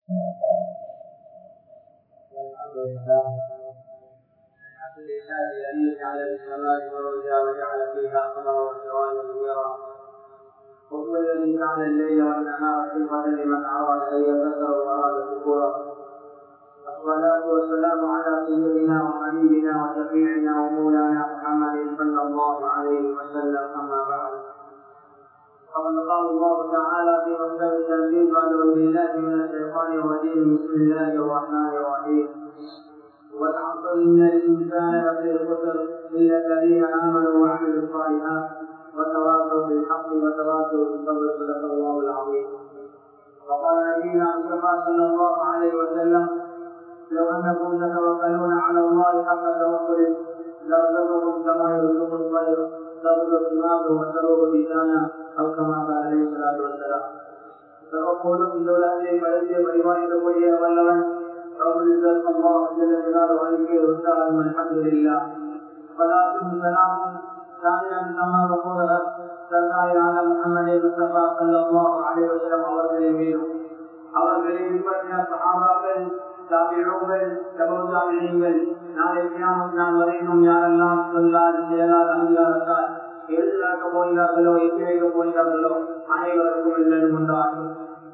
الحمد لله الحمد لله الذي جعل للسماء بروجا وجعل فيها قمرا وسراجا منيرا وهو الذي جعل الليل والنهار خلفة لمن أراد أن يذكر وأراد شكورا الصلاة والسلام على سيدنا وحبيبنا وشفيعنا ومولانا محمد صلى الله عليه وسلم أما بعد فقد قال الله تعالى في محكم التنزيل بعد بالله من الشيطان الرجيم بسم الله الرحمن الرحيم والعصر ان الانسان لفي خسر الا الذين امنوا وعملوا الصالحات وتواصوا بالحق وتواصوا بالصبر صدق الله العظيم وقال نبينا مصطفى صلى الله عليه وسلم لو انكم تتوكلون على الله حق توكله لرزقكم كما يرزق الطير تغدو ثماره وتروه بسانا او كما قال عليه الصلاه والسلام توكل இந்த உலகத்தை படைத்து பரிமாறிக்கக்கூடிய வல்லவன் رب العزة الله جل جلاله عليك وسلم الحمد لله صلاة سلام ثانيا كما وقول سرناي على محمد المصطفى صلى الله عليه وسلم அவர்களின் மீதும் அவர்களை பின்பற்றின சகாபாக்கள் தாபிழோங்கள் தபோதாபிகள் நாளை கியாமத் நாள் வரைக்கும் யாரெல்லாம் சொல்லால் செயலால் அங்கீகாரத்தால் எழுதி நடக்க போகிறார்களோ எட்டி வைக்க போகிறார்களோ அனைவருக்கும் இல்லம் உண்டாகும்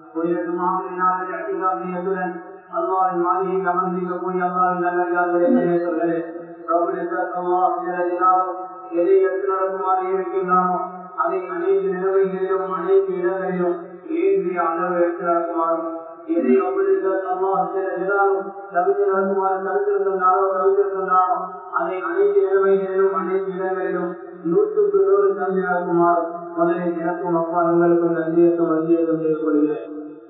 புனிதமாவின் அல்லாவின் மாதிரியை கவனிக்கக்கூடிய அல்லாவின் நல்லே சொல்லலே எதை எடுத்து நடக்குமாறு இருக்கின்றானோ அதை அனைத்து நிலவைகளிலும் அனைத்து இடங்களிலும் ஏற்றி அளவு எடுத்து நடக்குமாறும் எதை தவிர்த்து நடக்குமாறு தடுத்திருந்தாலோ தவிர்த்திருந்தாலோ அதை அனைத்து நிலைமைகளிலும் அனைத்து இடங்களிலும் நூற்றுக்கு நூறு தந்து நடக்குமாறு முதலில் எனக்கும் அப்பா எங்களுக்கும் நன்றியத்தும் வந்தியத்தும் செய்யப்படுகிறேன்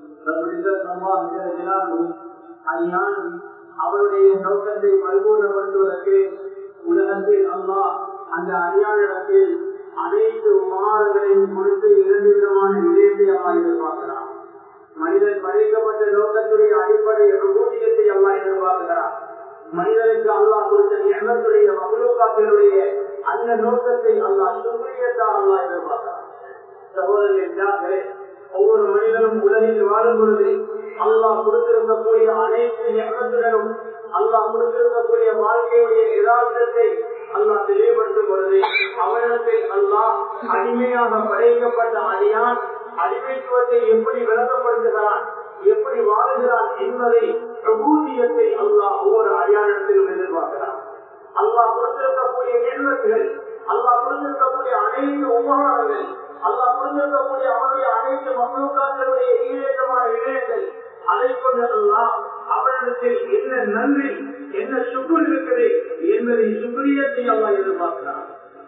அஞ்ஞான் அவருடைய நோக்கத்தை பரிபூர்ணப்படுத்துவதற்கு உலகத்தில் அம்மா அந்த அடியானிடத்தில் அனைத்து உமாறுகளையும் கொடுத்து இரண்டு விதமான விடயத்தை அம்மா எதிர்பார்க்கிறார் மனிதன் படைக்கப்பட்ட நோக்கத்துடைய அடிப்படை ஊதியத்தை அல்லா எதிர்பார்க்கிறார் மனிதனுக்கு அல்லாஹ் கொடுத்த எண்ணத்துடைய மகளுக்காக்களுடைய அந்த நோக்கத்தை அல்லாஹ் சுமையத்தான் அல்லா எதிர்பார்க்கிறார் சகோதரர்களே ஒவ்வொரு மனிதனும் உலகில் வாழும் பொழுது அல்லாஹ் கொடுத்திருக்கக்கூடிய அனைத்து எண்ணத்துடனும் அல்லாஹ் கொடுத்திருக்கக்கூடிய வாழ்க்கையுடைய யதார்த்தத்தை அல்லாஹ் தெளிவுபடுத்தும் பொழுது அவனிடத்தை அல்லாஹ் அடிமையாக படைக்கப்பட்ட அடியான் அடிமைத்துவத்தை எப்படி விளக்கப்படுத்துகிறான் எப்படி வாழுகிறான் என்பதை பிரபூதியத்தை அல்லாஹ் ஒவ்வொரு அடியானத்திலும் எதிர்பார்க்கிறான் அல்லாஹ் கொடுத்திருக்கக்கூடிய எண்ணங்கள் அல்லாஹ் கொடுத்திருக்கக்கூடிய அனைத்து உபகாரங்கள் அல்லாஹ் கொடுத்திருக்கக்கூடிய அவருடைய அனைத்து மக்களுக்காக்களுடைய ஈரேற்றமான விடயங்கள் அதை கொண்டு அல்லாஹ் அவரிடத்தில் என்ன நன்றி என்ன சுக்குர் இருக்குது என்பதை சுக்குரியத்தை அல்லாஹ் எதிர்பார்க்கிறார்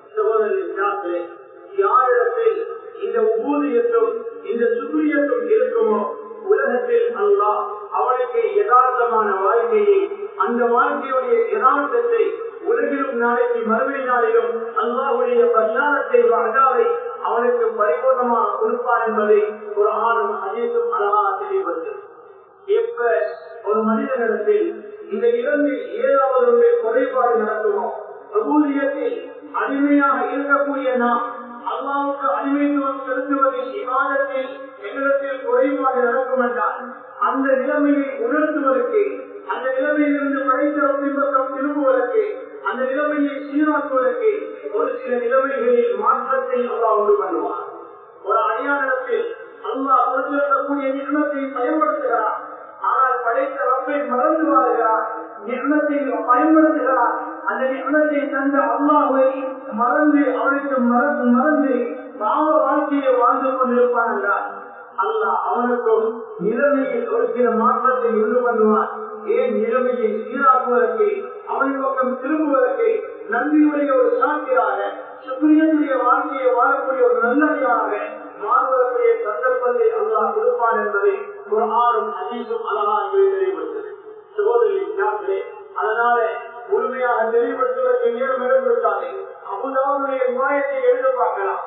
சகோதரர் யாரிடத்தில் இந்த உபூதியத்தும் இந்த சுக்குரியத்தும் இருக்குமோ உலகத்தில் அல்லாஹ் அவனுக்கு யதார்த்தமான வாழ்க்கையை அந்த வாழ்க்கையுடைய யதார்த்தத்தை உலகிலும் நாளைக்கு மறுமை நாளிலும் அல்லாவுடைய பிரச்சாரத்தை அழகாவை அவனுக்கு பரிபூர்ணமாக கொடுப்பான் என்பதை ஒரு ஆணும் அஜீசும் அழகாக தெளிவது எப்ப ஒரு மனிதனிடத்தில் இந்த இரண்டில் ஏதாவது ஒன்று குறைபாடு நடக்குமோ பிரபூதியத்தில் அடிமையாக இருக்கக்கூடிய நாம் அல்லாவுக்கு அடிமைத்துவம் செலுத்துவதில் விவாதத்தில் எங்களிடத்தில் குறைபாடு நடக்கும் என்றால் அந்த நிலைமையை உணர்த்துவதற்கு அந்த நிலைமையிலிருந்து படைத்த பின்பற்றம் திரும்புவதற்கு அந்த நிலைமையை சீராக்குவதற்கு ஒரு சில நிலைமைகளில் மாற்றத்தை அல்லா உண்டு பண்ணுவார் ஒரு அடியானத்தில் அல்லா கொடுத்திருக்கக்கூடிய நிர்ணத்தை பயன்படுத்துகிறார் ஆனால் படைத்த ரப்பை மறந்து வாழ்கிறார் நிர்ணத்தை பயன்படுத்துகிறார் அந்த நிர்ணத்தை தந்த அல்லாவை மறந்து அவனுக்கு மறந்து மறந்து பாவ வாழ்க்கையை வாழ்ந்து கொண்டிருப்பான் என்றார் அல்லாஹ் அவனுக்கும் நிலைமையில் ஒரு சில மாற்றத்தை உண்டு பண்ணுவான் ஏன் நிலைமையை சீராக்குவதற்கு அவன் பக்கம் திரும்புவதற்கு நன்றியுடைய ஒரு சாட்சியாக சுக்ரியனுடைய வாழ்க்கையை வாழக்கூடிய ஒரு நல்லடியாக மாறுவதற்குரிய சந்தர்ப்பத்தை அல்லாஹ் கொடுப்பான் என்பதை ஒரு ஆறும் அஜீசும் அழகாக தெளிவுபடுத்தது சகோதரி அதனால முழுமையாக தெளிவுபடுத்துவதற்கு நேரம் இடம் கொடுத்தாலே அபுதாவுடைய நியாயத்தை எழுத பார்க்கலாம்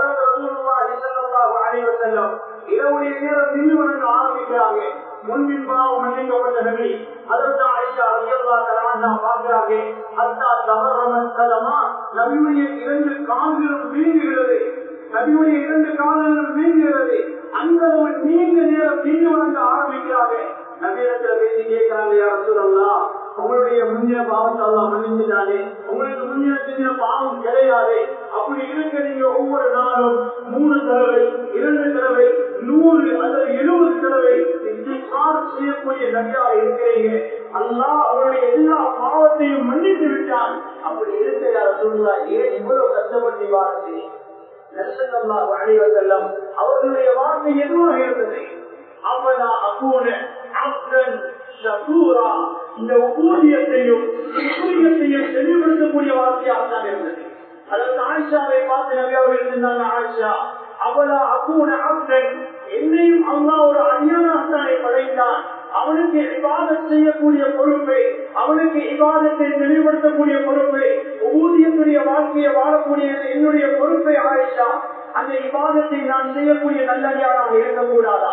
இரவுடைய நேரம் நின்று வணங்க ஆரம்பிக்கிறாங்க முன்பின் பாவம் மன்னிக்கப்பட்ட நபி அதற்கு ஆயிஷா ரஜல்லா தலான்னா பார்க்கிறாங்க அத்தா தவறமன் தலமா நபியுடைய இரண்டு கால்களும் வீங்குகிறது நபியுடைய இரண்டு கால்களும் வீங்குகிறது அந்த ஒரு நீண்ட நேரம் நின்று வணங்க ஆரம்பிக்கிறாங்க நவீனத்துல பேசி கேட்கிறாங்க யார் சொல்லலாம் உங்களுடைய முன்னிய பாவத்தை எல்லாம் மன்னிச்சுட்டானே உங்களுக்கு முன்னிய செஞ்ச பாவம் கிடையாது அப்படி இருக்க நீங்க ஒவ்வொரு நாளும் மூணு தடவை இரண்டு தடவை நூறு அல்லது எழுபது தடவை இஸ்திக்பார் செய்யக்கூடிய நபியா இருக்கிறீங்க அல்லாஹ் அவருடைய எல்லா பாவத்தையும் மன்னித்து விட்டான் அப்படி இருக்க யார சொல்லா ஏன் இவ்வளவு கஷ்டப்பட்டு வாரத்தை நெல்சல்லா அழைவதெல்லாம் அவர்களுடைய வார்த்தை எதுவாக இருந்தது அவனா அகூன அப்தன் ஷகூரா இந்த ஊதியத்தையும் ஊதியத்தையும் தெளிவுபடுத்தக்கூடிய வார்த்தையாக தான் இருந்தது அதற்கு ஆயிஷாவை பார்த்து நபியாவில் இருந்தாங்க ஆயிஷா அவளா அகூன அப்தன் என்னையும் அம்மா ஒரு அடியானாத்தானை படைத்தான் அவனுக்கு இபாதத் செய்யக்கூடிய பொறுப்பை அவனுக்கு இபாதத்தை தெளிவுபடுத்தக்கூடிய பொறுப்பை ஊதியத்துடைய வாழ்க்கையை வாழக்கூடியது என்னுடைய பொறுப்பை ஆயிஷா அந்த இபாதத்தை நான் செய்யக்கூடிய நல்லடியானாக இருக்கக்கூடாதா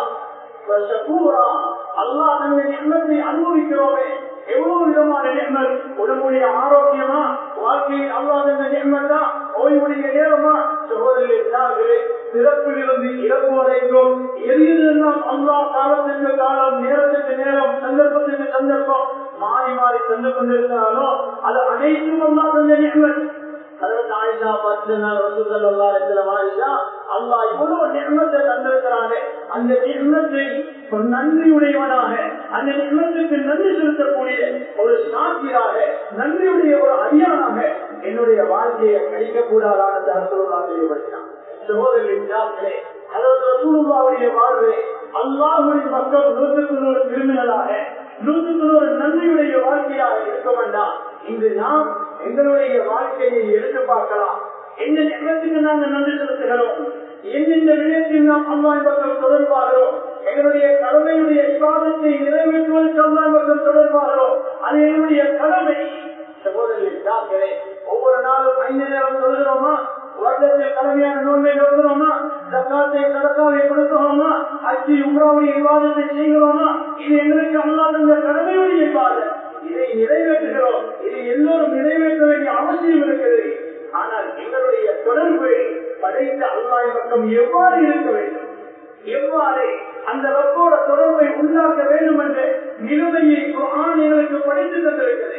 அல்லா தன்னுடைய நிம்மத்தை அனுபவிக்கிறோமே எவ்வளவு விதமான நிம்மல் உடம்புடைய ஆரோக்கியமா வாழ்க்கையில் அல்லா தந்த நிம்மதா ஓய்வுடைய நேரமா சகோதரர்களே பிறப்பில் இருந்து இறப்பு வரைக்கும் எரியதெல்லாம் அல்லா காலத்திற்கு காலம் நேரத்துக்கு நேரம் சந்தர்ப்பத்துக்கு சந்தர்ப்பம் மாறி மாறி தந்து கொண்டிருக்கிறானோ அது அனைத்தும் அல்லா தந்த நிம்மல் அதற்கு ஆயிஷா பத்து நாள் வந்து ஆயிஷா அல்லா இவ்வளவு நிர்மத்தை தந்திருக்கிறாங்க அந்த நிர்மத்தை நன்றியுடையவனாக அந்த நிர்மத்துக்கு நன்றி செலுத்தக்கூடிய ஒரு சாட்சியாக நன்றியுடைய ஒரு அடியானாக என்னுடைய வாழ்க்கையை கழிக்க கூடாதான தரத்துள்ளாக ஈடுபடுத்தினான் சகோதரர்களே அதாவது ரசூலுல்லாவுடைய வாழ்வு அல்லாஹுடைய மக்கள் நூற்றுக்கு நூறு திரும்பினதாக நூற்றுக்கு நூறு நன்றியுடைய வாழ்க்கையாக இருக்க வேண்டாம் இன்று நாம் எங்களுடைய வாழ்க்கையை எடுத்து பார்க்கலாம் எந்த நேரத்துக்கு நாங்கள் நன்றி செலுத்துகிறோம் எந்தெந்த விடயத்தில் நாம் அல்லாஹ் மக்கள் தொடர்பாகிறோம் எங்களுடைய கடமையுடைய விவாதத்தை நிறைவேற்றுவதற்கு அல்லாஹ் மக்கள் தொடர்பாகிறோம் அது எங்களுடைய கடமை சகோதரர்களே ஒவ்வொரு நாளும் ஐந்து நேரம் சொல்கிறோமா வருடத்தில் கடமையான நோன்பை நோக்கிறோமா சக்காத்தை கடக்காவை கொடுக்கிறோமா அச்சு உம்ராவுடைய விவாதத்தை செய்கிறோமா இது எங்களுக்கு அல்லாத இந்த கடமையுடைய விவாதம் இதை நிறைவேற்றுகிறோம் இதை எல்லோரும் நிறைவேற்ற வேண்டிய அவசியம் இருக்கிறது ஆனால் எங்களுடைய தொடர்பு படைத்த அல்லாய் பக்கம் எவ்வாறு இருக்க வேண்டும் எவ்வாறு அந்த ரப்போட தொடர்பை உண்டாக்க வேண்டும் என்ற நிலைமையை குரான் எங்களுக்கு படித்து தந்திருக்கிறது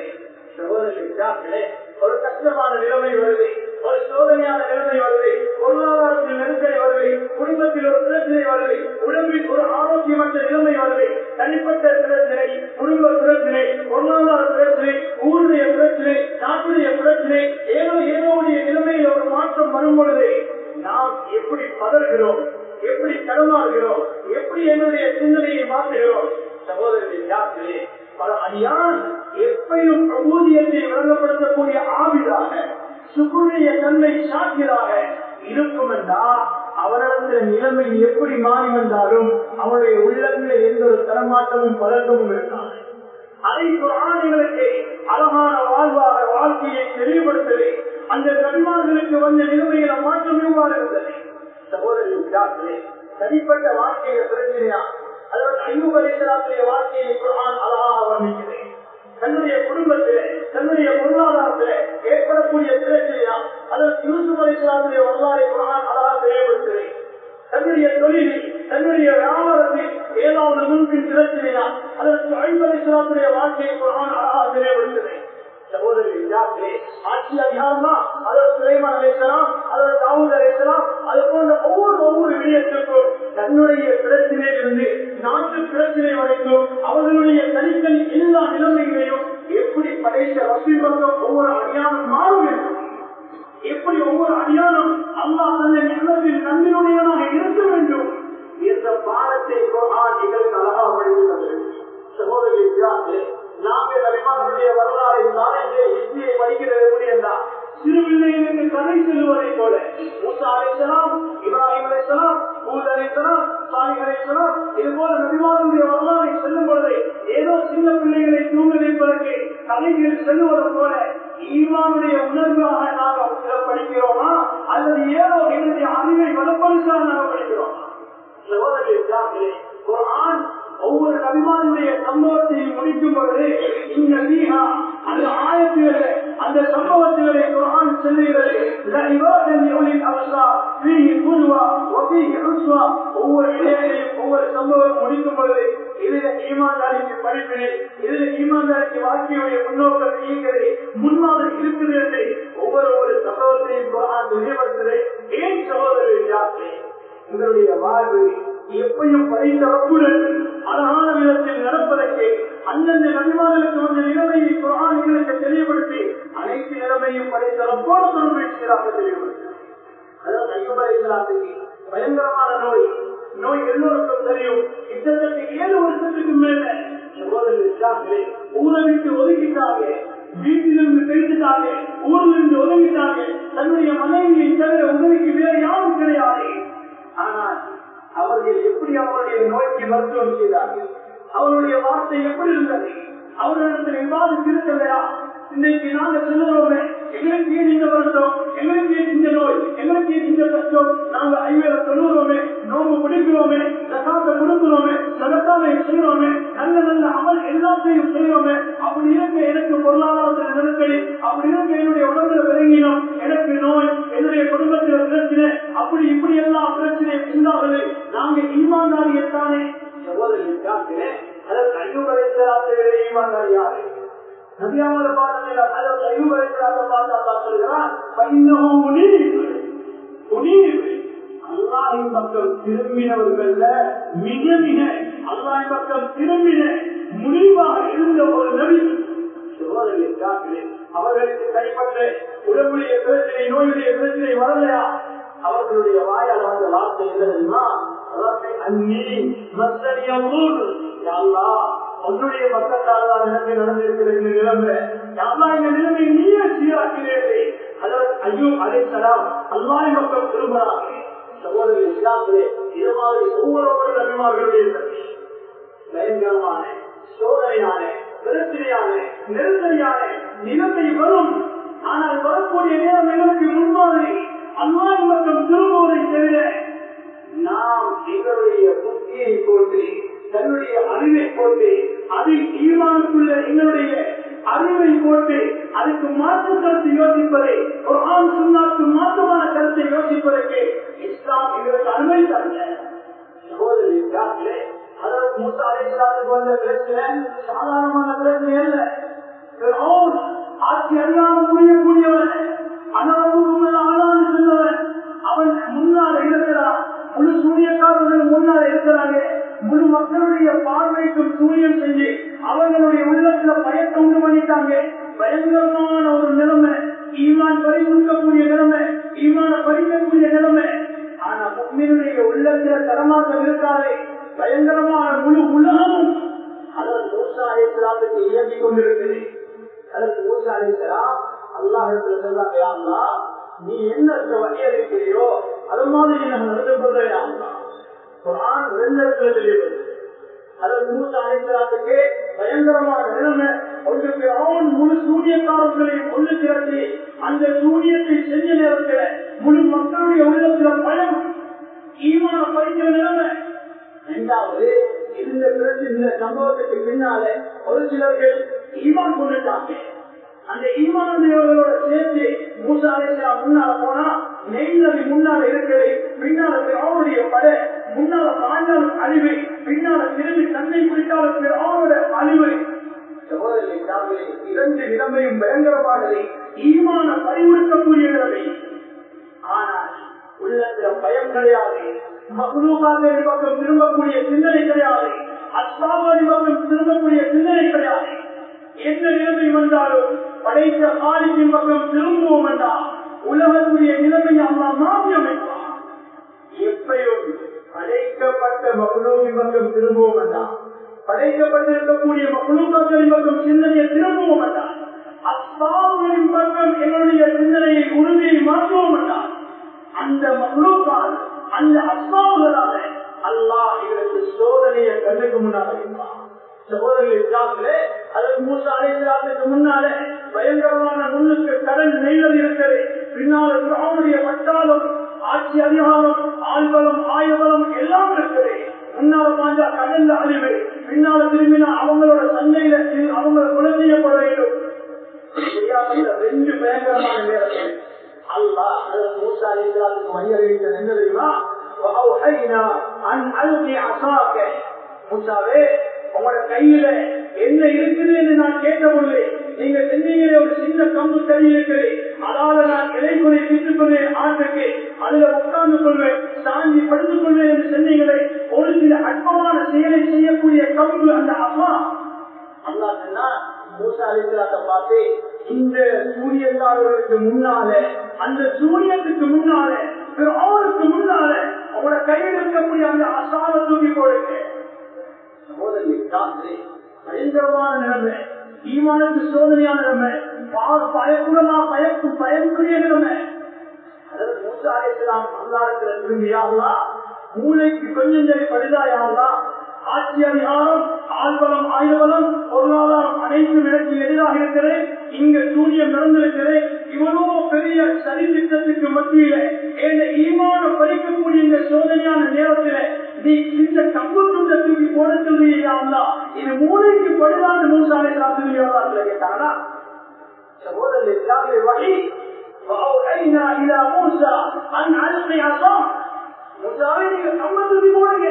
சகோதரர்களே ஒரு கஷ்டமான நிலைமை வருது ஒரு சோதனையான நிலைமை வருது பொருளாதாரத்தில் நெருக்கடி வருது குடும்பத்தில் ஒரு பிரச்சனை வருது உடம்பில் ஒரு ஆரோக்கியமற்ற நிலைமை வருது தனிப்பட்ட பிரச்சனை குடும்ப பிரச்சனை பொருளாதார பிரச்சனை ஊருடைய பிரச்சனை நாட்டுடைய பிரச்சனை ஏதோ ஏதோடைய நிலைமையில் ஒரு மாற்றம் வரும் பொழுது நாம் எப்படி பதறுகிறோம் எப்படி தடுமாறுகிறோம் எப்படி என்னுடைய சிந்தனையை மாற்றுகிறோம் சகோதரர்களே பல அடியான் எப்பையும் ஊதியத்தை வழங்கப்படுத்தக்கூடிய ஆவிதாக சுகுடைய தன்மை சாட்சியராக இருக்கும் என்றால் அவரிடத்தில் நிலைமை எப்படி மாறி வந்தாலும் அவருடைய உள்ளங்களில் எந்த ஒரு தரமாற்றமும் பழக்கமும் இருக்காது அதை குரானிகளுக்கு அழகான வாழ்வாக வாழ்க்கையை தெளிவுபடுத்தவே அந்த கண்மார்களுக்கு வந்த நிலைமையில மாற்றம் எவ்வாறு இருந்தது சகோதரி தனிப்பட்ட வாழ்க்கையை பிரச்சனையா அதாவது ஐநூறு வயசுடைய வாழ்க்கையை குரான் அழகாக வர்ணிக்கிறேன் தன்னுடைய குடும்பத்திலே தன்னுடைய பொருளாதாரத்தில ஏற்படக்கூடிய பிரச்சனையா அதற்கு யூசுப் அலிஸ்லாமுடைய வரலாறை குரான் அழகாக தெளிவுபடுத்துகிறேன் தன்னுடைய தொழிலில் தன்னுடைய வியாபாரத்தில் ஏதாவது முன்பின் பிரச்சனையா அதற்கு ஐம்பது இஸ்லாமுடைய வாழ்க்கையை குரான் அழகாக தெளிவுபடுத்துகிறேன் சகோதரி ஆட்சி அதிகாரமா அதற்கு சுலைமான் அழைக்கலாம் அதற்கு தாவூத் அழைக்கலாம் அது போன்ற ஒவ்வொரு ஒவ்வொரு விடயத்திற்கும் தன்னுடைய பிரச்சனையிலிருந்து நாட்டு பிரச்சனை வரைக்கும் அவர்களுடைய தனித்தனி எல்லா நிலைமைகளையும் எப்படி படைத்த வசீபகம் ஒவ்வொரு அடியானம் மாறும் எப்படி ஒவ்வொரு அடியானம் அல்லா தன்னை நிலத்தில் நன்றியுடையவனாக இருக்க வேண்டும் என்ற பாடத்தை எங்களுக்கு அழகாக படித்துள்ளது சகோதரி நாங்கள் அபிமானுடைய வரலாறை நாளைக்கே இந்தியை படிக்கிறது எப்படி என்றால் சிறு பிள்ளைகளுக்கு கதை செல்வதை போல மூசா அழைக்கலாம் இப்ராஹிம் அழைக்கலாம் பூத் அழைக்கலாம் சாஹிப் அழைக்கலாம் இது போல நபிமானுடைய வரலாறை செல்லும் பொழுது ஏதோ சின்ன பிள்ளைகளை தூங்க வைப்பதற்கு கதைகள் செல்லுவது போல ஈமானுடைய உணர்வாக நாங்கள் படிக்கிறோமா அல்லது ஏதோ என்னுடைய அறிவை வளப்படுத்தாக நாங்கள் படிக்கிறோமா சகோதரி குரான் ஒவ்வொரு நபிமானுடைய சம்பவத்தை முடிக்கும் பொழுது இந்த நீகா அந்த ஆயத்திலே அந்த சம்பவத்திலே குரான் செல்லுகிறது ஒவ்வொரு இடையிலையும் ஒவ்வொரு சம்பவம் முடிக்கும் கொடுக்கும் பொழுது இதுல ஈமான்தாரிக்கு படிப்பினை இதுல ஈமான்தாரிக்கு வாழ்க்கையுடைய முன்னோக்கம் இயங்குகிறது முன்மாதிரி இருக்குது என்று ஒவ்வொரு ஒரு சகோதரையும் நினைவுபடுத்துகிறேன் ஏன் சகோதரர் யாத்திரை உங்களுடைய வாழ்வு எப்பையும் படைத்த ரப்புடன் அழகான விதத்தில் நடப்பதற்கு அந்தந்த நபிமார்களுக்கு வந்த நிலைமையை குரான்களுக்கு தெளிவுபடுத்தி அனைத்து நிலைமையும் படைத்த ரப்போடு தொடர்பு தெளிவுபடுத்தி அதாவது ஐயப்படைசலாத்துக்கு பயங்கரமான நோய் நோய் எல்லோருக்கும் தெரியும் கிட்டத்தட்ட ஏழு வருஷத்துக்கு மேல சகோதரர்களே ஊரை விட்டு ஒதுக்கிட்டாங்க வீட்டிலிருந்து பேசிட்டாங்க ஊரில் இருந்து ஒதுங்கிட்டாங்க தன்னுடைய மனைவியை தவிர உதவிக்கு வேற யாரும் கிடையாது ஆனால் அவர்கள் எப்படி அவருடைய நோய்க்கு மருத்துவம் செய்தார்கள் அவருடைய வார்த்தை எப்படி இருந்தது அவர்களிடத்தில் விவாதம் இருக்கலையா இன்னைக்கு நாங்க சொல்லுறோமே எங்களுக்கு ஏன் இந்த வருஷம் எங்களுக்கு ஏன் இந்த நோய் எங்களுக்கு ஏன் இந்த கஷ்டம் நாங்க ஐவேல சொல்லுறோமே நோம்பு பிடிக்கிறோமே சகாத்தை கொடுக்கிறோமே சதக்காவை செய்யறோமே நல்ல நல்ல அமல் எல்லாத்தையும் செய்யறோமே அப்படி இருக்க எனக்கு பொருளாதாரத்துல நெருக்கடி அப்படி இருக்க என்னுடைய உடம்புல விளங்கினோம் எனக்கு நோய் என்னுடைய குடும்பத்துல பிரச்சனை அப்படி இப்படி எல்லாம் பிரச்சனை உண்டாகுது நாங்க ஈமான்தாரியத்தானே சகோதரி காக்கிறேன் அதற்கு ஐயோகரை ஈமான்தாரி யாரு நபியாமல பாடத்தில் அதற்கு ஐயோகரை பார்த்து சொல்கிறான் பைன்னமும் முனீர் முனீர் அல்லாஹின் பக்கம் திரும்பினவர்கள மிக மிக அல்லாஹின் பக்கம் திரும்பின முடிவாக இருந்த ஒரு நபி அவர்களுக்கு கைப்பற்ற உடம்புடைய பிரச்சனை நோயுடைய பிரச்சனை வரலையா அவர்களுடைய வாயால் வந்த வார்த்தை என்ன தெரியுமா அன்னி மத்தனியூர் உன்னுடைய மக்களால் தான் எனக்கு நடந்திருக்கிற இந்த நிலைமை யாரா இந்த நிலைமை நீயே சீராக்கிறீர்களே அதாவது ஐயோ அலை சலாம் அல்லாஹ் மக்கள் திரும்புகிறாங்க சகோதரர்கள் இஸ்லாத்திலே இது மாதிரி ஒவ்வொரு நபிமார்களுடைய பயங்கரமான சோதனையான பிரச்சனையான நெருக்கடியான நிலைமை வரும் ஆனால் வரக்கூடிய நேரம் எங்களுக்கு முன்மாதிரி அல்லாஹ் மக்கள் திரும்புவதை தவிர நாம் எங்களுடைய புத்தியை போட்டு தன்னுடைய அறிவை போட்டு அது ஈமானுக்குள்ள எங்களுடைய அறிவை போட்டு அதுக்கு மாற்று கருத்து யோசிப்பதை ஒரு ஆண் சுண்ணாக்கு மாற்றமான கருத்தை யோசிப்பதற்கு இஸ்லாம் எங்களுக்கு அனுமதி தரல சகோதரி அதாவது மூத்த அழைக்கிறாருக்கு வந்த பிரச்சனை சாதாரணமான பிரச்சனை அல்ல ஆட்சி அறியாமல் புரியக்கூடியவன் அனாபூர்வமான ஆளான்னு சொன்னவன் அவன் முன்னால இருக்கிறான் முழு சூரியக்காரர்கள் முன்னால இருக்கிறாங்க முழு மக்களுடைய பார்வைக்கும் சூரியன் செஞ்சு அவங்களுடைய உள்ளத்துல பயத்தை உண்டு பண்ணிட்டாங்க பயங்கரமான ஒரு நிலைமை ஈமான் பறிமுடிக்கக்கூடிய நிலைமை ஈமான பறிக்கக்கூடிய நிலைமை ஆனா முக்மீனுடைய உள்ளத்துல தரமாற்றம் இருக்காது பயங்கரமான முழு உலகமும் அதன் மூசா அலிஸ்லாத்துக்கு இயங்கிக் கொண்டிருக்குது அதற்கு மூசா அலிஸ்லாம் அல்லாஹ் சொல்லாங்க நீ என்ன வகையறிக்கிறியோ அது மாதிரி நான் நடந்து கொள்றேன் குரான் ரெண்டு இடத்துல தெளிவது அதற்கு மூத்த அழைத்தலாத்துக்கு பயங்கரமான நிலைமை ஒன்றுக்கு அவன் முழு சூரியக்காரர்களையும் ஒன்று திரட்டி அந்த சூரியத்தை செஞ்ச நேரத்தில் முழு மக்களுடைய உள்ளத்துல பயம் ஈமான பறிக்கிற நிலைமை இரண்டாவது இந்த பிரச்சனை இந்த சம்பவத்துக்கு பின்னால ஒரு சிலர்கள் ஈமான் கொண்டுட்டாங்க அந்த ஈமானுடையவர்களோட சேர்த்து மூசா அலைசா முன்னால போனா நெய் நபி முன்னால இருக்கிறது பின்னால அவனுடைய படை முன்னால பாஞ்சாலும் அழிவு பின்னால திரும்பி தன்னை பிடித்தாலும் அவனோட அழிவு இரண்டு நிலைமையும் பயங்கரமானது ஈமான பறிமுடுக்கக்கூடிய நிலைமை ஆனால் உள்ளத்துல பயம் கிடையாது மகுலூகாக்கள் பக்கம் திரும்பக்கூடிய சிந்தனை கிடையாது அஸ்லாமாதி பக்கம் திரும்பக்கூடிய சிந்தனை கிடையாது எந்த நிலைமை வந்தாலும் படைத்த ஆதித்தின் பக்கம் திரும்புவோம் என்றால் உலகத்துடைய நிலைமையை அல்லா மாற்றி அமைப்பார் எப்பையும் படைக்கப்பட்ட மகளூரின் பக்கம் திரும்புவோம் என்றால் படைக்கப்பட்டிருக்கக்கூடிய மகளூக்களின் பக்கம் சிந்தனையை திரும்புவோம் என்றால் அஸ்லாமின் பக்கம் எங்களுடைய சிந்தனையை உறுதியை மாற்றுவோம் என்றால் அந்த மகளூக்கால் அந்த அஸ்லாமுகளால அல்லாஹ் எங்களுக்கு சோதனையை கண்ணுக்கு முன்னால் வைப்பார் சகோதரர்களே அதற்கு மூசா அலைக்கு முன்னாலே பயங்கரமான முன்னுக்கு கடன் நெய்தல் இருக்கிறது பின்னால் அவனுடைய பட்டாளம் ஆட்சி அதிகாரம் ஆழ்வலம் ஆயுதம் எல்லாம் இருக்குது முன்னால பாஞ்சா கடல்ல அழிவு பின்னால திரும்பினா அவங்களோட சந்தையில அவங்களை கொலை செய்யப்பட வேண்டும் ரெண்டு பயங்கரமான நேரத்தில் அல்லாஹ் அதற்கு மூசா அலைக்கு வழி அறிவித்த என்ன தெரியுமா وأوحينا أن ألقي عصاك மூசாவே உங்களோட கையில என்ன இருக்குது என்று நான் கேட்கவில்லை நீங்க சென்னீங்களே ஒரு சின்ன கம்பு தறி இருக்குது அதால நான் இலைக்குறை விட்டுக் கொள்வேன் ஆட்டுக்கு அதுல உட்கார்ந்து கொள்வேன் சாஞ்சி படுத்துக் கொள்வேன் என்று சொன்னீங்களே ஒரு சில அற்பமான செயலை செய்யக்கூடிய கம்பு அந்த அம்மா அல்லா சொன்னா மூசா அலிஸ்லாத்தை பார்த்து இந்த சூரியக்காரர்களுக்கு முன்னால அந்த சூரியத்துக்கு முன்னால அவருக்கு முன்னால அவங்களோட கையில் இருக்கக்கூடிய அந்த அசால தூக்கி போடுங்க சகோதரி பயங்கரமான நிலைமை ஈமானுக்கு சோதனையான நிலைமை பயக்குறமா பயக்கும் பயக்குரிய நிலைமை அதாவது மூசா அலிஸ்லாம் அல்லாடத்துல திரும்பியாங்களா மூளைக்கு கொஞ்சம் சரி படுதாயாங்களா ஆட்சி அதிகாரம் ஆழ்வலம் ஆயுதவலம் பொருளாதாரம் அனைத்தும் எனக்கு எதிராக இருக்கிறேன் இங்க சூரியன் நடந்திருக்கிறேன் இவ்வளவு பெரிய சரி திட்டத்துக்கு மத்தியில எந்த ஈமான பறிக்கக்கூடிய இந்த சோதனையான நேரத்தில் நீ இந்த கம்பு துண்ட தூக்கி போட சொல்றீங்களா இது மூளைக்கு படுதான்னு மூசாலை சாப்பிடுவீங்களா கேட்டாங்களா சகோதரர் வழி وأوحينا إلى موسى أن ألق عصاه موسى நீங்க கம்பத்துக்கு போடுங்க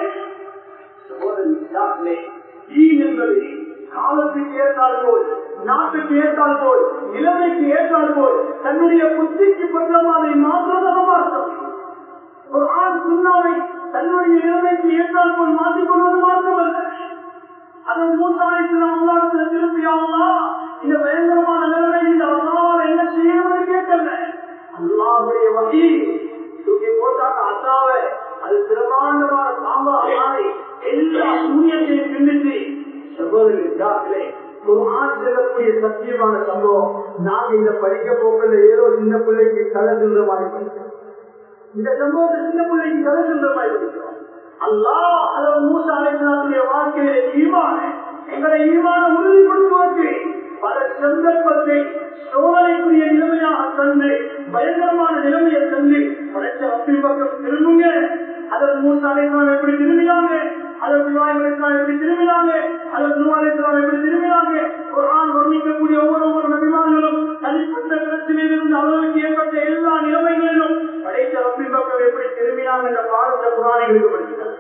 என்பது காலத்துக்கு ஏற்றால் போல் நாட்டுக்கு ஏற்றால் போல் நிலைமைக்கு ஏற்றால் போல் தன்னுடைய புத்திக்கு பற்றமாதை மாற்றதாக மாற்றம் ஒரு ஆண் சுண்ணாவை தன்னுடைய நிலைமைக்கு ஏற்றால் போல் மாற்றிக்கொள்வது மாற்றமல்ல அதன் மூத்தாயிரத்தில் அல்லாடத்தில் திருப்பியாங்களா இந்த பயங்கரமான நிலைமை இந்த அல்லாவால் என்ன செய்யணும்னு கேட்கல அல்லாவுடைய வகி தூக்கி போட்டாங்க அல்லாவை அது பிரமாண்டமான சாம்பா மாறி எல்லா சூரியத்தையும் பின்னிட்டு சகோதரி செல்லக்கூடிய சத்தியமான சம்பவம் நாங்க இந்த படிக்க போக்கல ஏதோ சின்ன பிள்ளைக்கு கதை சொல்ற மாதிரி படிக்கிறோம் இந்த சம்பவத்தை சின்ன பிள்ளைக்கு கதை சொல்ற மாதிரி படிக்கிறோம் அல்லா அதாவது மூசா அலைசலாத்துடைய வாழ்க்கையில ஈமான எங்களை ஈமான உறுதிப்படுத்துவதற்கு பல சந்தர்ப்பத்தை சோதனைக்குரிய நிலைமையாக தந்து பயங்கரமான நிலைமையை தந்து படைச்ச அப்படி பக்கம் திரும்புங்க அதற்கு மூசா அலைசலாம் எப்படி திரும்பினாங்க அதற்கு நுவாய்லாம் எப்படி திரும்பினாங்க அதற்கு நுவாய்லாம் எப்படி திரும்பினாங்க ஒரு ஆண் வர்ணிக்கக்கூடிய ஒவ்வொரு ஒவ்வொரு நபிமான்களும் தனிப்பட்ட பிரச்சனையிலிருந்து அவர்களுக்கு ஏற்பட்ட எல்லா நிலைமைகளிலும் படைத்த அப்படி பக்கம் எப்படி திரும்பினாங்க என்ற பாடத்தை புராணிகளுக்கு படிக்கிறார்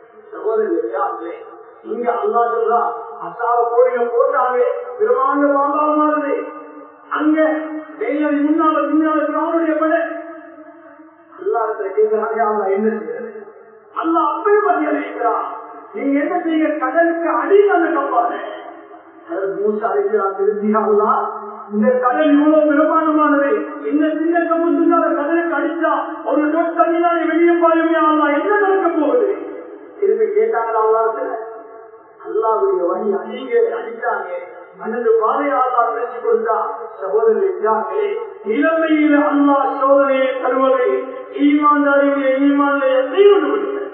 சகோதரி இங்க அல்லா சொல்றா அசாவ கோழிங்க போட்டாங்க பிரமாண்ட மாதாமானது அங்க வெயிலடி முன்னால பின்னால அவனுடைய பட அல்லாத்துல கேட்கிறாங்க அவங்க என்ன செய்யறது அல்ல அப்பே பதில் அளிக்கிறான் நீங்க என்ன செய்ய கடலுக்கு அடியில் அந்த கப்பாரு மூசா அழைக்கிறான் திருப்தியா இந்த கடல் இவ்வளவு பிரமாண்டமானது இந்த சின்ன கம்புனால கடலுக்கு அடிச்சா ஒரு டொட் தண்ணினாலே வெளியே பாயுமே ஆனா என்ன நடக்க போகுது திரும்பி கேட்டாங்களா அல்லாத்துல அல்லாவுடைய வழி அடிங்க அடித்தாங்க அண்ணது பாதையாளர் பேசி கொடுத்தா சகோதரர்களே இளமையில அல்லா சோதனையை தருவதை ஈமான்தாரியுடைய ஈமான்ல எதையும்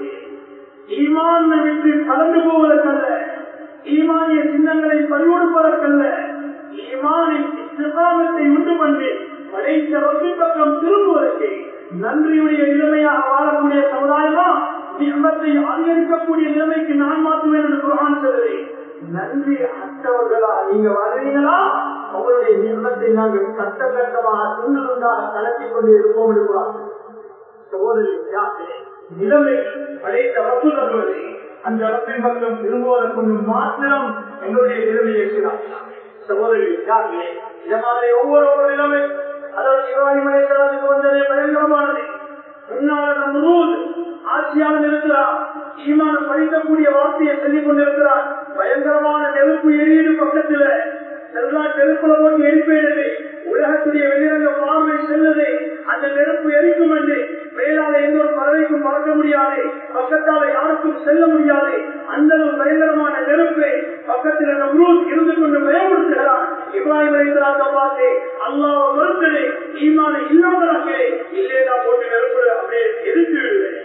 ஈமான் விட்டு கலந்து போவதற்கல்ல ஈமானிய சின்னங்களை பறிவொடுப்பதற்கல்ல ஈமானின் சித்தாமத்தை உண்டு பண்ணி படைத்த ரொட்டி பக்கம் திரும்புவதற்கு நன்றியுடைய நிலைமையாக வாழக்கூடிய சமுதாயமா நியமத்தை அதிகரிக்கக்கூடிய நிலைமைக்கு நான் மாற்றுவேன் என்று குரான் சொல்லுவேன் நன்றி அற்றவர்களா நீங்க வருவீங்களா உங்களுடைய நியமத்தை நாங்கள் கட்ட கட்டமாக துண்டு துண்டாக கலத்தி கொண்டு இருப்போம் என்று சகோதரி நிலைமை படைத்த வசூல் தருவதை அந்த இடத்தின் பக்கம் திரும்புவதற்கு மாத்திரம் எங்களுடைய நிலைமையை சகோதரி இந்த மாதிரி ஒவ்வொரு ஒவ்வொரு நிலைமை அதாவது சிவாஜி மகேஸ்வரத்துக்கு வந்ததே பயங்கரமானது முன்னாள் நம்ரூத் ஆட்சியாளர் இருக்கிறார் ஈமான படிக்கக்கூடிய வார்த்தையை சொல்லிக் கொண்டிருக்கிறார் பயங்கரமான நெருப்பு எரியுது பக்கத்துல செல்லா நெருப்புல போட்டு எரிப்பேனது உலகத்துடைய வெளிரங்க பார்வை செல்லுது அந்த நெருப்பு எரிக்கும் என்று மேலால எந்த ஒரு பறவைக்கும் பறக்க முடியாது பக்கத்தால யாருக்கும் செல்ல முடியாது அந்த ஒரு பயங்கரமான நெருப்பு பக்கத்தில் நம்ரூத் இருந்து கொண்டு பயமுறுத்துகிறார் இப்ராஹிம் அலிஸ்லாத்த பார்த்து அல்லாஹ் மறுத்தது ஈமான இல்லாமலாக்கே இல்லையா போட்டு நெருப்பு அப்படியே எரித்து விடுவேன்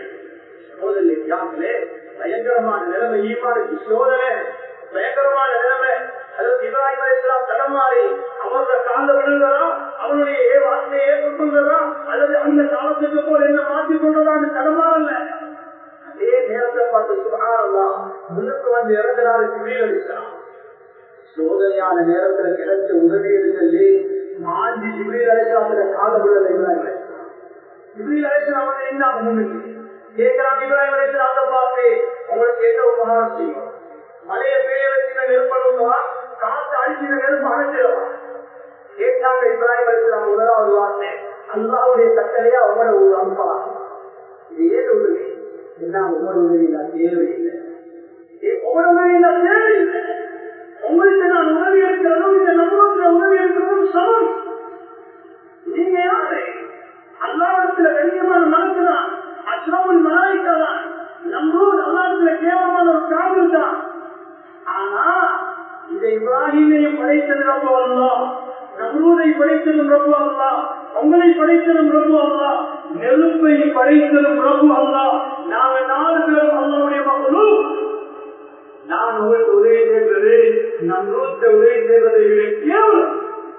சோதனை பயங்கரமான நிலைமை ஈமானுக்கு சோதனை பயங்கரமான நிலைமை அதாவது இப்ராஹிம் அலிஸ்லாம் தடமாறி அவரோட கால விழுந்ததா அவனுடைய வார்த்தையை ஏற்றுக்கொண்டதா அல்லது அந்த காலத்துக்கு போல் என்ன மாற்றிக் கொண்டதான்னு தடமாறல்ல அதே நேரத்தை பார்த்து சுகாரல்லா முன்னுக்கு வந்து இறந்தனாரு ஜிபீல் அலிஸ்லாம் சோதனையான நேரத்துல கிடைச்ச உதவியர்களே மாஞ்சி ஜிபீல் அலிஸ்லாத்துல கால விழல இப்ராஹிம் ஜிபீல் அலிஸ்லாம் வந்து என்ன முன்னுக்கு கேட்கிறான் இப்ராஹிம் அலிஸ்லாம் பார்த்து உங்களுக்கு என்ன உபகாரம் செய்யும் மழைய பெய்ய வச்சு நெருப்படுவா காத்து அடிச்சு நெருப்பு அணைச்சிருவா கேட்டாங்க இப்ராஹிம் அலிஸ்லாம் முதலாவது வார்த்தை அல்லாவுடைய கட்டளையா உங்களோட ஒரு அம்பா இது ஏன் உதவி என்ன உங்களோட உதவி நான் தேவையில்லை உங்களோட உதவி நான் தேவையில்லை உங்களுக்கு நான் உதவி இருக்கிறதும் இந்த நம்புற உதவி இருக்கிறதும் சமம் நீங்க யாரு அல்லாவிடத்துல கண்ணியமான மனசு தான் அஸ்லாமின் மலாய்க்கா தான் நம்மளோட அல்லாவிடத்துல கேவலமான ஒரு காவல் தான் ஆனா இந்த இப்ராஹிமையும் படைத்தது ரொம்ப அல்லா நம்மளூரை படைத்ததும் ரொம்ப அல்லா உங்களை படைத்ததும் ரொம்ப அல்லா நெருப்பை படைத்ததும் ரொம்ப அல்லா நாங்க நாலு பேரும் அல்லாவுடைய மகளும் நான் உங்களுக்கு உதவி செய்வது நம் நூற்ற உதவி செய்வதை விட கேவலம்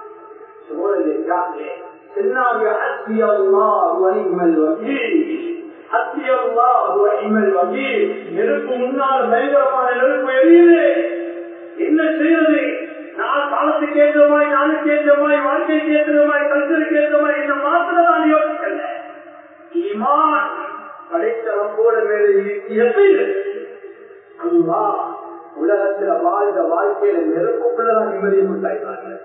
சோழர்களே சொன்னாங்க அத்தி அல்லா வலிமல் வகீல் அத்தி அல்லா வலிமல் வகீல் நெருப்பு முன்னால் பயங்கரமான நெருப்பு எரியுது என்ன செய்யறது நான் காலத்துக்கு ஏற்றமாய் நாளுக்கு ஏற்றமாய் வாழ்க்கைக்கு ஏற்றமாய் கல்ச்சருக்கு ஏற்றமாய் இந்த மாத்திர நான் யோசிக்கல ஈமான் படைத்த ரப்போட மேலே இயற்கை அல்லா உலகத்துல வாழ்ந்த வாழ்க்கையில நெருப்புக்குள்ளதான் நிம்மதியை உண்டாயினார்கள்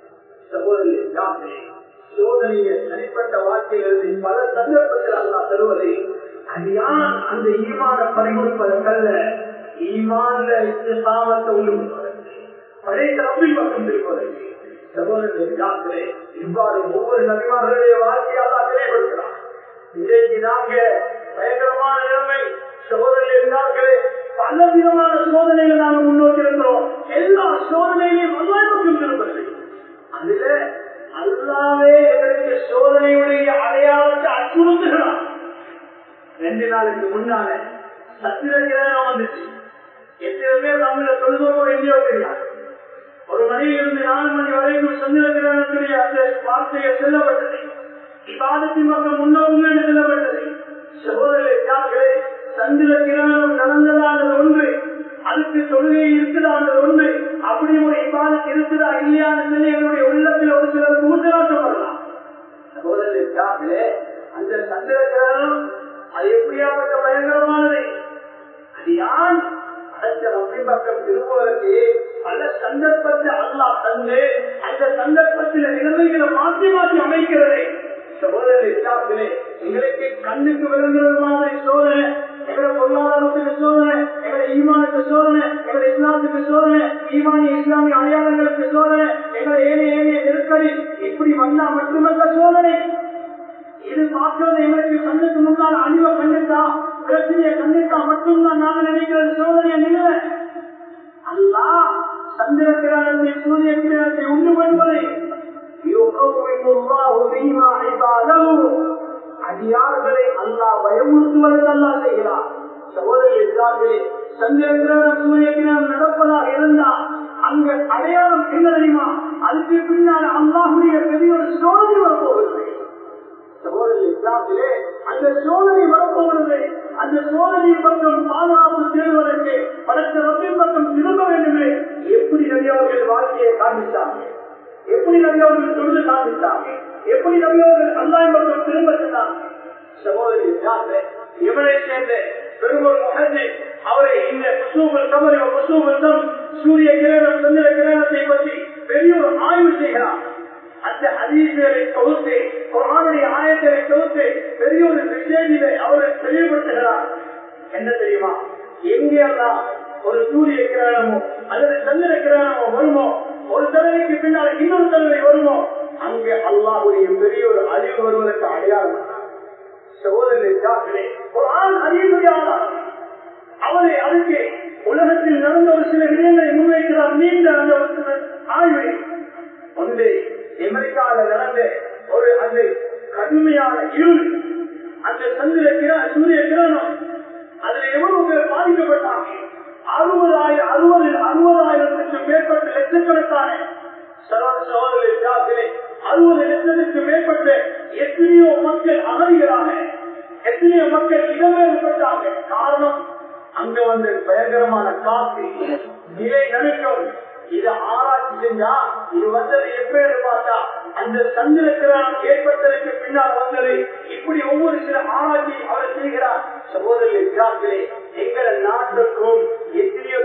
சகோதரி சோதனைய தனிப்பட்ட வாழ்க்கையிலிருந்து பல சந்தர்ப்பத்தில் அல்லா தருவதை அது யார் அந்த ஈமான பறிகொடுப்பதற்கல்ல ஈமான்ல சாமத்தை உண்டு பழைய ரப்பில் பக்கம் திருப்பதற்கு சகோதரர்களே இவ்வாறு ஒவ்வொரு நபிமார்களுடைய வாழ்க்கையால் தெளிவுபடுத்தலாம் இன்றைக்கு நாங்க பயங்கரமான நிலைமை சகோதரர்கள் இருந்தார்களே பல விதமான சோதனைகளை நாங்கள் முன்னோக்கி இருக்கிறோம் எல்லா சோதனைகளையும் அல்லாஹ் திருப்பது அதுல அல்லாவே எங்களுக்கு சோதனையுடைய அடையாளத்தை அச்சுறுத்துகிறான் ரெண்டு நாளுக்கு முன்னால சத்திர கிரகணம் வந்துச்சு எத்தனை பேர் நம்மள சொல்லுவோமோ எங்கேயோ தெரியாது ஒரு மணியிலிருந்து நாலு மணி வரைக்கும் சந்திர கிரகணத்துடைய அந்த வார்த்தையை செல்லப்பட்டது இப்பாதத்தின் மக்கள் முன்னோங்க செல்லப்பட்டது சகோதரர்களே சந்திர கிரகணம் நடந்ததானது ஒன்று அதுக்கு தொழுகை இருக்குதானது ஒன்று அப்படி ஒரு இப்பாதத்து இருக்குதா இல்லையான்னு சொல்லி எங்களுடைய உள்ளத்தில் ஒரு சிலர் கூட்டலாட்டப்படலாம் சகோதரர்களே அந்த சந்திர கிரகணம் அது எப்படியாப்பட்ட பயங்கரமானது அது யான் அடுத்த பக்கம் திரும்புவதற்கு பல சந்தர்ப்பத்தை அல்லா தந்து அந்த சந்தர்ப்பத்தில் நிலைமைகளை மாற்றி மாற்றி அமைக்கிறது சகோதரர்களே எங்களுக்கு கண்ணுக்கு விளங்குறது மாதிரி சோதனை எங்களை பொருளாதாரத்துக்கு சோதனை எங்களை ஈமானுக்கு சோதனை எங்களை இஸ்லாத்துக்கு சோதனை ஈமானிய இஸ்லாமிய அடையாளங்களுக்கு சோதனை எங்களை ஏனைய ஏனைய நெருக்கடி இப்படி வந்தா மட்டுமல்ல சோதனை இது பார்க்கிறது எங்களுக்கு கண்ணுக்கு முன்னால் அழிவை கண்டுட்டா பிரச்சனையை கண்டுட்டா மட்டும்தான் நாங்க நினைக்கிறது சோதனையை நிலை அல்லா சந்திர கிரகணத்தை சூரிய கிரகணத்தை உண்டு பண்ணுவதை அடியார்களை அல்லா பயமுறுத்துவதற்கு அல்லா செய்கிறார் சகோதரி சந்திர கிரகணம் சூரிய கிரகணம் நடப்பதாக இருந்தா அங்க அடையாளம் என்ன தெரியுமா அதுக்கு பின்னால் அல்லாஹுடைய பெரிய ஒரு சோதனை வரப்போவதில்லை சகோதரி இஸ்லாமிலே அந்த சோதனை வரப்போகிறது அந்த சோதனை பக்கம் பாதுகாப்பு தேடுவதற்கு படத்த ரப்பின் பக்கம் திரும்ப வேண்டுமே எப்படி நபியவர்கள் வாழ்க்கையை காண்பித்தாங்க எப்படி நபியவர்கள் தொழில் காண்பித்தாங்க எப்படி நபியவர்கள் அல்லாய் பக்கம் திரும்ப சென்றாங்க சகோதரி இஸ்லாமிலே இவரை சேர்ந்த பெருமொரு மகனை அவரை இந்த குசூபல் கமரி குசூபல் தம் சூரிய கிரகணம் சந்திர கிரகணத்தை பற்றி பெரிய ஒரு ஆய்வு செய்கிறார் அந்த அதிகளை தொகுத்து குரானுடைய ஆயத்தை தொகுத்து பெரிய ஒரு விஷயங்களை அவர் தெளிவுபடுத்துகிறார் என்ன தெரியுமா எங்கெல்லாம் ஒரு சூரிய கிரகணமோ அல்லது சந்திர கிரகணமோ வருமோ ஒரு தடவைக்கு பின்னால் இன்னொரு தடவை வருமோ அங்கே அல்லாஹுடைய பெரிய ஒரு அறிவு வருவதற்கு அடையாளம் சகோதரர்களே குரான் அறியக்கூடிய அவரை அதுக்கு உலகத்தில் நடந்த ஒரு சில விடயங்களை முன்வைக்கிறார் நீண்ட அந்த ஆய்வை ஒன்று அமெரிக்காவில் நடந்த ஒரு அந்த கடுமையான இருள் அந்த சந்திர கிர சூரிய கிரகணம் அதுல எவ்வளவு பேர் பாதிக்கப்பட்டாங்க அறுபதாயிரம் அறுபது அறுபதாயிரத்துக்கு மேற்பட்ட லட்சக்கணக்கான சகோதரர்களே அறுபது லட்சத்துக்கு மேற்பட்ட எத்தனையோ மக்கள் அகதிகளாக எத்தனையோ மக்கள் இடம்பெயர்ப்பட்டாங்க காரணம் அங்க வந்து பயங்கரமான காசு நிலை நடுக்கம் இதை ஆராய்ச்சி செஞ்சா இது வந்தது எப்பேன்னு பார்த்தா அந்த சந்திர கிரகணம் ஏற்பட்டதற்கு பின்னால் வந்தது இப்படி ஒவ்வொரு சில ஆராய்ச்சி அவர் செய்கிறார் சகோதரர்களே எங்களை நாட்டுக்கும் எத்தனையோ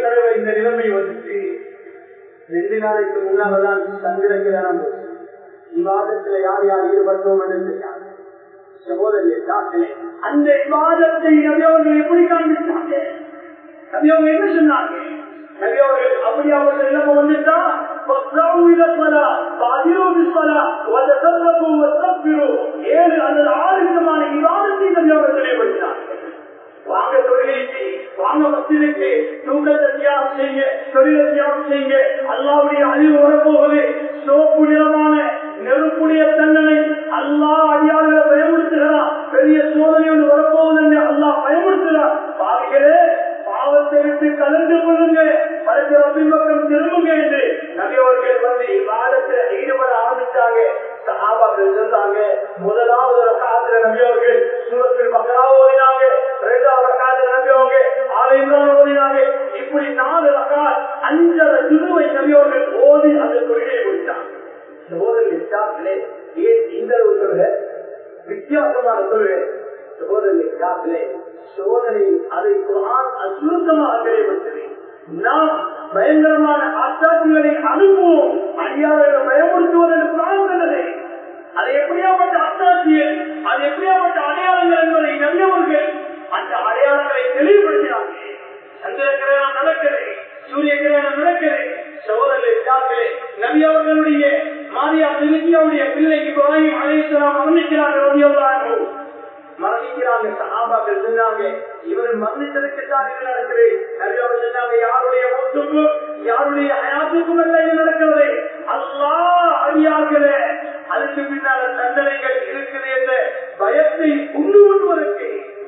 தடவை இந்த நிலைமை வந்துச்சு ரெண்டு நாளைக்கு முன்னால்தான் சந்திர கிரகணம் போச்சு விவாதத்துல யார் யார் ஈடுபட்டோம் என்று தெரியாது சகோதரி அந்த விவாதத்தை நபியவர்கள் எப்படி காண்பித்தாங்க நபியவங்க என்ன சொன்னாங்க நபியவர்கள் அப்படி அவர்கள் நிலைமை வந்துட்டா ஏழு அல்லது ஆறு விதமான விவாதத்தை நபியவர்கள் நிலைப்படுத்தினார்கள் வாங்க தொழிலுக்கு வாங்க மசிலுக்கு தூக்கத்தை தியாகம் செய்யுங்க தொழிலை தியாகம் செய்யுங்க அல்லாவுடைய அறிவு வரப்போகுது சோப்பு நிறமான நெருப்புடைய தண்டனை அல்லா அடியாளர்களை பயமுறுத்துகிறான் பெரிய சோதனை ஒன்று வரப்போகுது என்று அல்லா பயமுறுத்துகிறான் பாவிகளே பாவத்தை விட்டு கலந்து கொள்ளுங்க படைத்த அபிமக்கம் திரும்புங்க என்று நபியவர்கள் வந்து இவ்வாதத்தில் ஈடுபட ஆரம்பிச்சாங்க சகாபாக்கள் இருந்தாங்க முதலாவது ஒரு காலத்துல நபியவர்கள் சூரத்தில் மக்களா ஓதினாங்க இரண்டாவது ரகாத்துல நபியவங்க ஆலயம் ஓதினாங்க இப்படி நாலு ரகா அஞ்சரை திருவை நபியவர்கள் ஓதி அந்த தொழிலை முடித்தாங்க சகோதரர்களே ஏன் இந்த ஒரு சொல்ல வித்தியாசமான சொல்ல சகோதரர்களே சோதனை அதை குரான் அசுத்தமாக தெரியப்பட்டது நாம் பயங்கரமான ஆச்சாரங்களை அனுப்புவோம் அடியாளர்களை பயமுறுத்துவதற்கு குரான் சொன்னது அது எப்படியாப்பட்ட அத்தாட்சியல் அது எப்படியாப்பட்ட அடையாளங்கள் என்பதை நம்பியவர்கள் அந்த அடையாளங்களை தெளிவுபடுத்தினாங்க சந்திர கிரகணம் நடக்குது சூரிய கிரகணம் நடக்குது சகோதரர்களே நபி அவர்களுடைய மாரியா திருச்சியாவுடைய பிள்ளைக்கு இப்ராஹிம் அலைஹிஸ்ஸலாம் மரணிக்கிறார்கள் மரணிக்கிறாங்க சகாபாக்கள் சொன்னாங்க இவர் மரணித்ததுக்கு தான் இது நடக்குது நபி அவர் சொன்னாங்க யாருடைய மொத்துக்கும் யாருடைய அயாத்துக்கும் அல்ல இது நடக்கிறது அல்லா அறியார்களே அதுக்கு பின்னால தண்டனைகள் இருக்குது என்ற பயத்தை உண்டு கொள்வதற்கு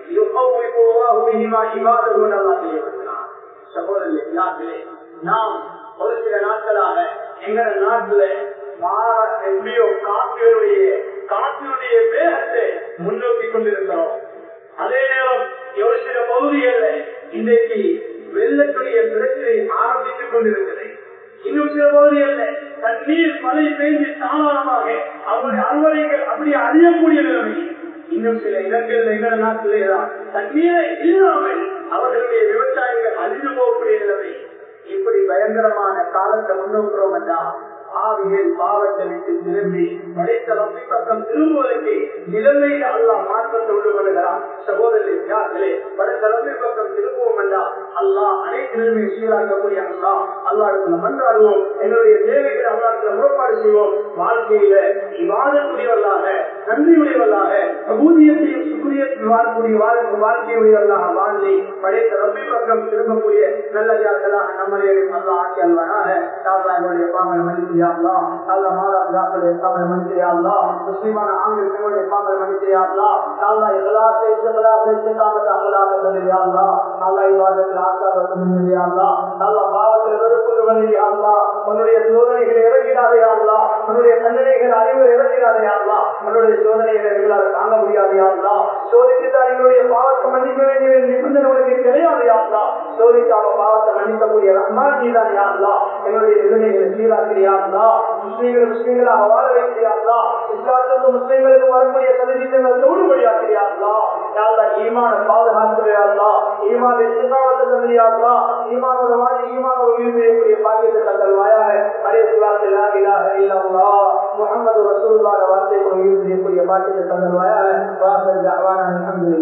சகோதரர்களே நாம் ஒரு சில நாட்களாக எங்க நாட்டுல எப்படியோ காற்றினுடைய காற்றினுடைய வேகத்தை முன்னோக்கி கொண்டிருக்கிறோம் அதே நேரம் ஒரு சில பகுதிகளில் இன்றைக்கு வெள்ளத்துடைய பிரச்சனை ஆரம்பித்துக் கொண்டிருக்கிறது இன்னும் சில பகுதிகளில் தண்ணீர் மழை பெய்து தாராளமாக அவருடைய அறுவடைகள் அப்படி அறியக்கூடிய நிலைமை இன்னும் சில இடங்கள்ல எங்க நாட்டிலே தான் தண்ணீரை இல்லாமல் அவர்களுடைய விவசாயிகள் அழிந்து போகக்கூடிய நிலைமை இப்படி பயங்கரமான காலத்தை முன்னோக்கிறோம் என்றால் ஆவியில் பாவத்தை விட்டு திரும்பி படைத்த ரப்பி பக்கம் திரும்புவதற்கு நிலைமையில் அல்லா மாற்றத்தை உண்டு கொள்கிறான் சகோதரி யார்களே படைத்த ரப்பி பக்கம் திரும்புவோம் என்றால் அல்லா அனைத்து நிலைமையை சீராக்கக்கூடிய அல்லா அல்லாடத்துல மன்றாடுவோம் எங்களுடைய தேவைகளை அல்லாடத்துல முறைப்பாடு செய்வோம் வாழ்க்கையில வாழக்கூடியவர்களாக நன்றியுடையவர்களாக ஊதியத்தையும் சுக்குரியத்தில் வாழக்கூடிய வாழ்க்கையுடையவர்களாக வாழ்ந்து படைத்த ரப்பி பக்கம் திரும்பக்கூடிய நல்ல யார்களாக நம்மளே அல்லா ஆட்சி அல்வானாக தாத்தா என்னுடைய பாவனை மன்னித்து அல்லா அல்ல மாதாக்களுடைய பாவனை மன்னித்து அல்லா முஸ்லிமான ஆண்கள் பெண்களுடைய பாவனை மன்னித்து அல்லா அல்லா எல்லாத்தை இஸ்லாத்தை இஸ்லாமத்தை அகலாக தந்திரியா அல்லா அல்லா இவாதத்தில் ஆசாக தந்திரியா அல்லா அல்லா பாவத்தில் வெறுப்புக்கு வந்திரியா அல்லா உன்னுடைய சோதனைகளை இறங்கிடாதே அல்லா உன்னுடைய தண்டனைகள் அறிவு இறங்கிடாதே அல்லா உன்னுடைய சோதனைகளை எங்களால் தாங்க முடியாதே அல்லா சோதித்துதான் எங்களுடைய பாவத்தை மன்னிக்க வேண்டிய நிபந்தனை உனக்கு கிடையாது அல்லா சோதிக்காம பாவத்தை மன்னிக்கக்கூடிய ரஹ்மான் நீதான் அல்லா எங்களுடைய நிலைமைகளை சீராக்கிறியா அல்லா முஸ்லீம்கள் முஸ்லீம்களாக வாழ வைக்கிறியா அல்லா இஸ்லாத்துக்கு முஸ்லீம்களுக்கு வரக்கூடிய சதவீதங்கள் தோடுபடியாக்கிறியா அல்லா யாழ்லா ஈமான பாதுகாக்கிறியா அல்லா ஈமான சித்தாவத்தை தந்திரியா அல்லா ஈமானோட மாதிரி ஈமானோட உயிர் செய்யக்கூடிய பாக்கியத்தை தங்கள் வாயாக அலே சுலாத்தில் லா இலாஹ இல்லல்லா முஹம்மது ரசூலுல்லாஹ் வார்த்தை உயிர் செய்யக்கூடிய பாக்கியத்தை தங்கள் வாயாக வாசல் ஜஅவானா அல்ஹம்துலில்லாஹ்